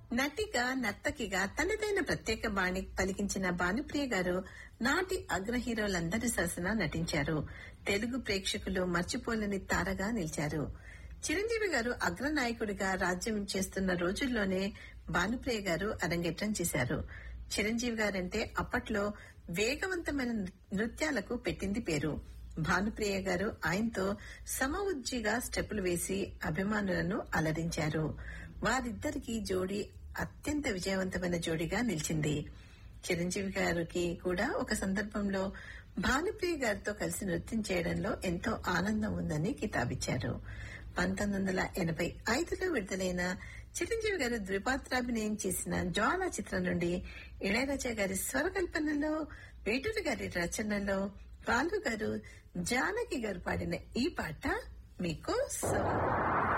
నటిగా నర్తకిగా తనదైన ప్రత్యేక బాణి పలికించిన భానుప్రియ గారు నాటి అగ్ర హీరోలందరి సరసన నటించారు తెలుగు ప్రేక్షకులు మర్చిపోలేని తారగా నిలిచారు చిరంజీవి గారు అగ్రనాయకుడిగా రాజ్యం చేస్తున్న రోజుల్లోనే భానుప్రియ గారు అరంగేట్రం చేశారు చిరంజీవి గారంటే అప్పట్లో వేగవంతమైన నృత్యాలకు పెట్టింది పేరు భానుప్రియ గారు ఆయనతో సమఉజ్జిగా స్టెప్పులు వేసి అభిమానులను అలరించారు వారిద్దరికి జోడీ అత్యంత విజయవంతమైన జోడీగా నిలిచింది చిరంజీవి గారికి కూడా ఒక సందర్భంలో భానుప్రియ గారితో కలిసి నృత్యం చేయడంలో ఎంతో ఆనందం ఉందని కితాబిచ్చారు పంతొమ్మిది వందల ఎనభై ఐదులో విడుదలైన చిరంజీవి గారు ద్విపాత్రాభినయం చేసిన జ్వాల చిత్రం నుండి ఇళయరాజా గారి స్వరకల్పనలో వేటూరి గారి రచనలో బాలు గారు జానకి గారు పాడిన ఈ పాట మీకు